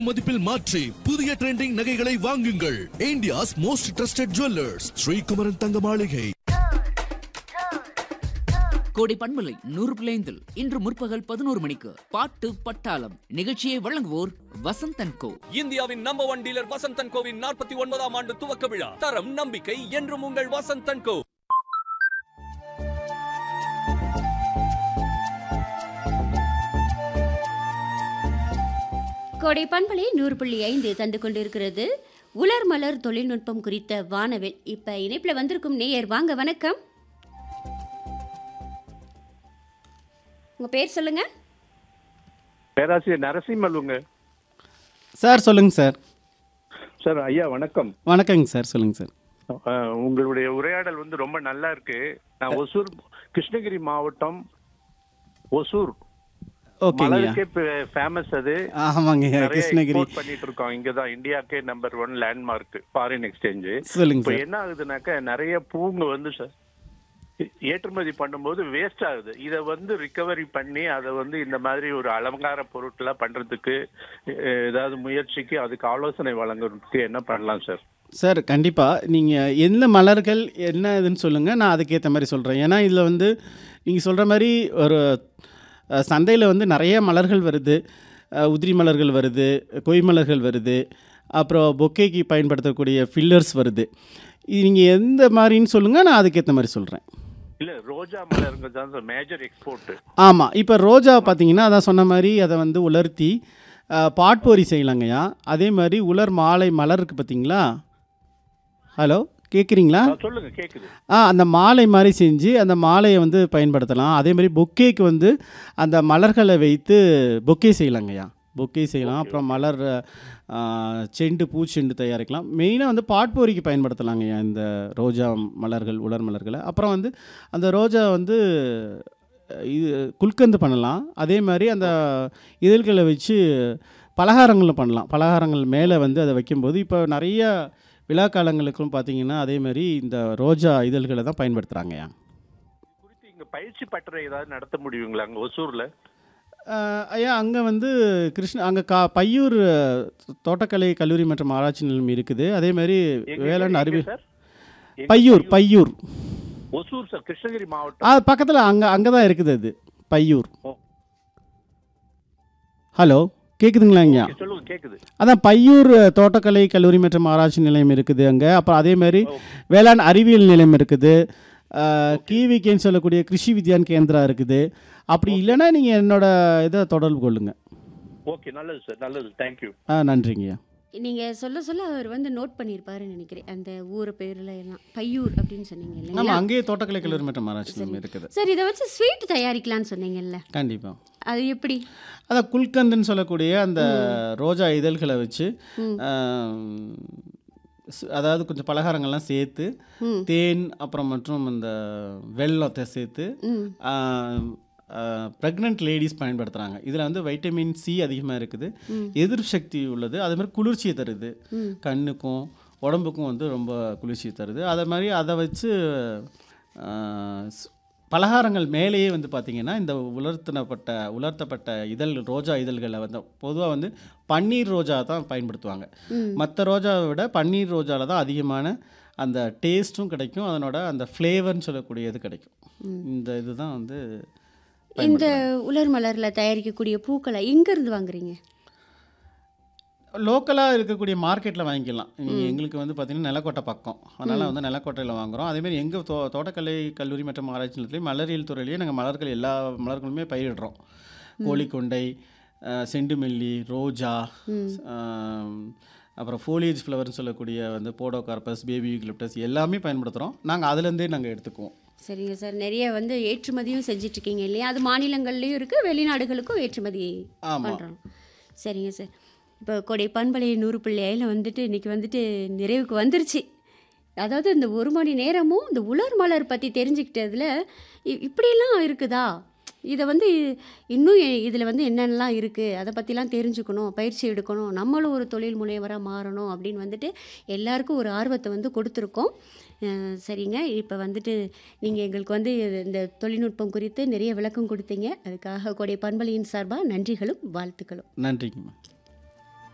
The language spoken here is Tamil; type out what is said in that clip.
மதிப்பில் மாற்றி புதிய ட்ரெண்டிங் நகைகளை வாங்குங்கள் India's most trusted jewellers Srikumaran தங்க மாளிகை கோடை பண்பலை நூறு பிள்ளைந்தில் இன்று முற்பகல் பதினோரு மணிக்கு பாட்டு பட்டாளம் நிகழ்ச்சியை வழங்குவோர் வசந்தன் கோ இந்தியாவின் நம்பர் ஒன் டீலர் வசந்தன் கோவின் நாற்பத்தி ஒன்பதாம் ஆண்டு துவக்க விழா தரம் நம்பிக்கை என்றும் உங்கள் வசந்தன் கோ கோடை பண்பலை நூறு புள்ளி ஐந்து தந்து கொண்டிருக்கிறது உலர் மலர் தொழில்நுட்பம் குறித்த வானவில் இப்ப இணைப்புல வந்திருக்கும் நேயர் வாங்க வணக்கம் உங்க பேர் சொல்லுங்க பேராசிரியர் நரசிம்மலுங்க சார் சொல்லுங்க சார் சார் ஐயா வணக்கம் வணக்கங்க சார் சொல்லுங்க சார் அஹ், உங்களுடைய உரையாடல் வந்து ரொம்ப நல்லா இருக்கு நான் ஒசூர் கிருஷ்ணகிரி மாவட்டம் ஒசூர் ஓகேங்கய்யா மலருக்கே ஃபேமஸ் அது ஆமாங்கய்யா நிறைய கிருஷ்ணகிரி export பண்ணிட்டு இருக்கோம் இங்கதான் இந்தியாக்கே number one landmark foreign exchange சொல்லுங்க இப்போ சார் என்ன ஆகுதுனாக்கா நிறைய பூங்க வந்து சார் ஏற்றுமதி பண்ணும்போது வேஸ்ட் ஆகுது இதை வந்து ரிகவரி பண்ணி அதை வந்து இந்த மாதிரி ஒரு அலங்கார பொருட்களா பண்றதுக்கு அஹ், ஏதாவது முயற்சிக்கு அதுக்கு ஆலோசனை வழங்குறதுக்கு என்ன பண்ணலாம் சார் சார் கண்டிப்பாக நீங்கள் எந்த மலர்கள் என்ன இதுன்னு சொல்லுங்கள் நான் அதுக்கேற்ற மாதிரி சொல்கிறேன் ஏன்னா இதில் வந்து நீங்கள் சொல்கிற மாதிரி ஒரு சந்தையில் வந்து நிறைய மலர்கள் வருது அஹ், உதிரி மலர்கள் வருது கொய் மலர்கள் வருது அப்புறம் பொக்கேக்கு பயன்படுத்தக்கூடிய ஃபில்லர்ஸ் வருது நீங்கள் எந்த மாதிரின்னு சொல்லுங்கள் நான் அதுக்கேற்ற மாதிரி சொல்கிறேன் இல்ல ரோஜா மலருங்க தான் மேஜர் எக்ஸ்போர்ட் ஆமாம் இப்போ ரோஜா பார்த்தீங்கன்னா அதான் சொன்ன மாதிரி அதை வந்து உலர்த்தி அஹ், பாட்போரி செய்யலாங்கய்யா அதே மாதிரி உலர் மாலை மலர் இருக்குது பார்த்தீங்களா ஹலோ கேட்குறீங்களா சொல்லுங்க கேக்குது ஆ அந்த மாலை மாதிரி செஞ்சு அந்த மாலையை வந்து பயன்படுத்தலாம் அதே மாதிரி பொக்கேக்கு வந்து அந்த மலர்களை வைத்து பொக்கே செய்யலாங்கய்யா பொக்கே செய்யலாம் அப்புறம் மலர் ஆ, செண்டு பூச்செண்டு தயாரிக்கலாம் மெயினாக வந்து பாட்போரிக்கு பயன்படுத்தலாங்கய்யா இந்த ரோஜா மலர்கள் உலர் மலர்களை அப்புறம் வந்து அந்த ரோஜா வந்து இது குல்கந்து பண்ணலாம் அதே மாதிரி அந்த இதழ்களை வச்சு பலகாரங்களும் பண்ணலாம் பலகாரங்கள் மேலே வந்து அதை வைக்கும்போது இப்போ நிறைய விழா காலங்களுக்கும் பார்த்தீங்கன்னா அதே மாதிரி இந்த ரோஜா இதழ்களை தான் பயன்படுத்துகிறாங்கய்யா குறித்து இங்க பயிற்சி பட்டறை ஏதாவது நடத்த முடியுங்களா அங்க ஒசூர்ல ஆஹ் ஐயா அங்கே வந்து கிருஷ்ண அங்கே கா பையூர் அஹ், தோட்டக்கலை கல்லூரி மற்றும் ஆராய்ச்சி நிலையம் இருக்குது அதே மாதிரி எங்க- வேளாண் எங்க அறிவி சார்? எங்க பையூர் பையூர் ஒசூர் சார் கிருஷ்ணகிரி மாவட்டம் ஆ பக்கத்தில் அங்கே அங்கே தான் இருக்குது அது பையூர் ஓ. ஹலோ கேட்குதுங்களா ஐயா ஓகே, சொல்லுங்க கேக்குது அதான் பையூர் அஹ், தோட்டக்கலை கல்லூரி மற்றும் ஆராய்ச்சி நிலையம் இருக்குது அங்கே அப்புறம் அதே மாதிரி வேளாண் அறிவியல் நிலையம் இருக்குது கிவிகேன்னு சொல்லக்கூடிய கிருஷி வித்யான் கேந்திரா இருக்குது அப்படி இல்லைன்னா நீங்கள் என்னோட இதை தொடர்பு கொள்ளுங்கள் ஓகே நல்லது சார் நல்லது தேங்க்யூ ஆ நன்றிங்கய்யா நீங்க சொல்ல சொல்ல அவர் வந்து நோட் பண்ணியிருப்பாருன்னு நினைக்கிறேன் அந்த ஊர் பேர்ல எல்லாம் பையூர் அப்படின்னு சொன்னீங்க ஆமாம் இல்லைங்களா அங்கேயே தோட்டக்கலை கல்லூரி மற்றும் ஆராய்ச்சி நிலையம் இருக்குது சார் இதை வச்சு ஸ்வீட் தயாரிக்கலாம்னு சொன்னீங்கல்ல கண்டிப்பாக அது எப்படி அதான் குல்கந்துன்னு சொல்லக்கூடிய அந்த ரோஜா இதழ்களை வச்சு ம். ஆம், ஸ்- அதாவது கொஞ்சம் பலகாரங்கள்லாம் சேர்த்து ம். தேன் அப்புறம் மற்றும் அந்த வெள்ளத்தை சேர்த்து ம் ப்ரெக்னென்ட் லேடிஸ் பயன்படுத்துகிறாங்க இதில் வந்து வைட்டமின் சி அதிகமாக இருக்குது எதிர்ப்பு சக்தி உள்ளது அதே மாதிரி குளிர்ச்சியை தருது ம். கண்ணுக்கும் உடம்புக்கும் வந்து ரொம்ப குளிர்ச்சியை தருது அதே மாதிரி அதை வச்சு ஆ, ஸ்- பலகாரங்கள் மேலேயே வந்து பார்த்திங்கன்னா இந்த உலர்த்தினப்பட்ட உலர்த்தப்பட்ட இதழ் ரோஜா இதழ்களை வந்து பொதுவாக வந்து பன்னீர் ரோஜா தான் பயன்படுத்துவாங்க மற்ற ரோஜாவை விட பன்னீர் ரோஜாவில் தான் அதிகமான அந்த டேஸ்ட்டும் கிடைக்கும் அதனோட அந்த ஃப்ளேவர்னு சொல்லக்கூடியது கிடைக்கும் இந்த இதுதான் வந்து இந்த உலர் மலர்ல தயாரிக்கக்கூடிய பூக்களை எங்க இருந்து வாங்குறீங்க லோக்கலாக இருக்கக்கூடிய மார்க்கெட்டில் வாங்கிக்கலாம் நீங்கள் எங்களுக்கு வந்து பார்த்திங்கன்னா நிலக்கோட்டை பக்கம் அதனால் வந்து நிலக்கோட்டையில் வாங்குகிறோம் அதேமாதிரி எங்கள் தோ தோட்டக்கலை கல்லூரி மற்றும் ஆராய்ச்சி நிலையத்திலையும் மலரியல் துறையிலேயே நாங்கள் மலர்கள் எல்லா மலர்களுமே பயிரிடுறோம் கோழிக்கொண்டை அஹ், செண்டுமல்லி ரோஜா ஆம், அப்புறம் ஃபோலியேஜ் ஃப்ளவர்னு சொல்லக்கூடிய வந்து போடோகார்பஸ் பேபி யூக்லிப்டஸ் எல்லாமே பயன்படுத்துகிறோம் நாங்கள் அதுலேருந்தே நாங்கள் எடுத்துக்குவோம் சரிங்க சார் நிறைய வந்து ஏற்றுமதியும் செஞ்சுட்டு இருக்கீங்க இல்லையா அது மாநிலங்கள்லயும் இருக்கு வெளிநாடுகளுக்கும் ஏற்றுமதி ஆமா. பண்றோம் சரிங்க சார் இப்போ கொடை பண்பலை நூறு பிள்ளையில வந்துட்டு இன்னைக்கு வந்துட்டு நிறைவுக்கு வந்துருச்சு அதாவது இந்த ஒரு மணி நேரமும் இந்த உலர் மலர் பற்றி தெரிஞ்சுக்கிட்டதுல இ- இப்படியெல்லாம் இருக்குதா இதை வந்து இன்னும் இதில் வந்து என்னென்னலாம் இருக்குது அதை பற்றிலாம் தெரிஞ்சுக்கணும் பயிற்சி எடுக்கணும் நம்மளும் ஒரு தொழில் முனைவராக மாறணும் அப்படின்னு வந்துட்டு எல்லாருக்கும் ஒரு ஆர்வத்தை வந்து கொடுத்துருக்கோம் அஹ் சரிங்க இப்போ வந்துட்டு நீங்கள் எங்களுக்கு வந்து இந்த தொழில்நுட்பம் குறித்து நிறைய விளக்கம் கொடுத்தீங்க அதுக்காக கூடிய பண்பலையின் சார்பாக நன்றிகளும் வாழ்த்துக்களும் நன்றிங்கம்மா